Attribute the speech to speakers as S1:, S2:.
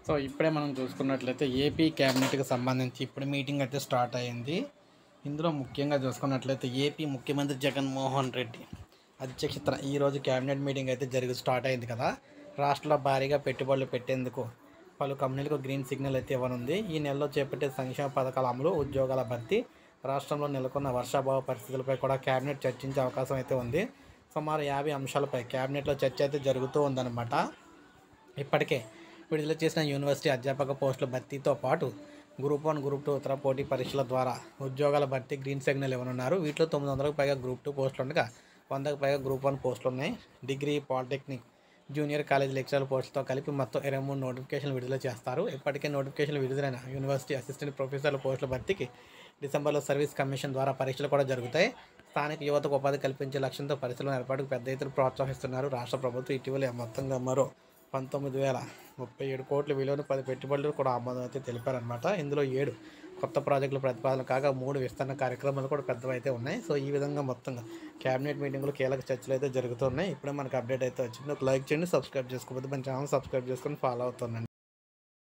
S1: so ఇప్పుడే మనం చూసుకున్నట్లయితే ఏపీ క్యాబినెట్కి సంబంధించి ఇప్పుడు మీటింగ్ అయితే స్టార్ట్ అయ్యింది ఇందులో ముఖ్యంగా చూసుకున్నట్లయితే ఏపీ ముఖ్యమంత్రి జగన్మోహన్ రెడ్డి అధ్యక్షతన ఈరోజు క్యాబినెట్ మీటింగ్ అయితే జరిగి స్టార్ట్ అయింది కదా రాష్ట్రంలో భారీగా పెట్టుబడులు పెట్టేందుకు పలు కంపెనీలకు గ్రీన్ సిగ్నల్ అయితే ఇవ్వనుంది ఈ నెలలో చేపట్టే సంక్షేమ పథకాల అమలు ఉద్యోగాల భర్తీ రాష్ట్రంలో నెలకొన్న వర్షాభావ పరిస్థితులపై కూడా క్యాబినెట్ చర్చించే అవకాశం అయితే ఉంది సుమారు యాభై అంశాలపై క్యాబినెట్లో చర్చ అయితే జరుగుతూ ఉందన్నమాట ఇప్పటికే విడుదల చేసిన యూనివర్సిటీ అధ్యాపక పోస్టుల భర్తీతో పాటు గ్రూప్ వన్ గ్రూప్ టూ ఇతర పోటీ పరీక్షల ద్వారా ఉద్యోగాల భర్తీ గ్రీన్ సిగ్నల్ ఇవ్వనున్నారు వీటిలో తొమ్మిది వందలకు పైగా గ్రూప్ టూ పోస్టులు ఉండగా వందకు పైగా గ్రూప్ వన్ పోస్టులు ఉన్నాయి degree polytechnic junior college lecturer పోస్టులతో కలిపి మొత్తం ఇరవై మూడు నోటిఫికేషన్లు విడుదల చేస్తారు ఇప్పటికే నోటిఫికేషన్లు విడుదలైన యూనివర్సిటీ అసిస్టెంట్ ప్రొఫెసర్ల పోస్టుల భర్తీకి డిసెంబర్లో సర్వీస్ కమిషన్ ద్వారా పరీక్షలు కూడా జరుగుతాయి స్థానిక యువతకు ఉపాధి కల్పించే లక్ష్యంతో పరిశ్రమల ఏర్పాటుకు పెద్ద ఎత్తున ప్రోత్సహిస్తున్నారు రాష్ట్ర ప్రభుత్వం ఇటీవల మొత్తంగా మరో పంతొమ్మిది వేల ముప్పై ఏడు కోట్ల విలువను పది పెట్టుబడులు కూడా ఆమోదం అయితే తెలిపారనమాట ఇందులో ఏడు కొత్త ప్రాజెక్టుల ప్రతిపాదన కాగా మూడు విస్తరణ కార్యక్రమాలు కూడా పెద్దవి అయితే ఉన్నాయి సో ఈ విధంగా మొత్తంగా క్యాబినెట్ మీటింగ్లో కీలక చర్చలు అయితే జరుగుతున్నాయి ఇప్పుడే మనకు అప్డేట్ అయితే వచ్చింది ఒక లైక్ చేయండి సబ్స్క్రైబ్ చేసుకోకపోతే మన ఛానల్ సబ్స్క్రైబ్ చేసుకొని ఫాలో అవుతుందండి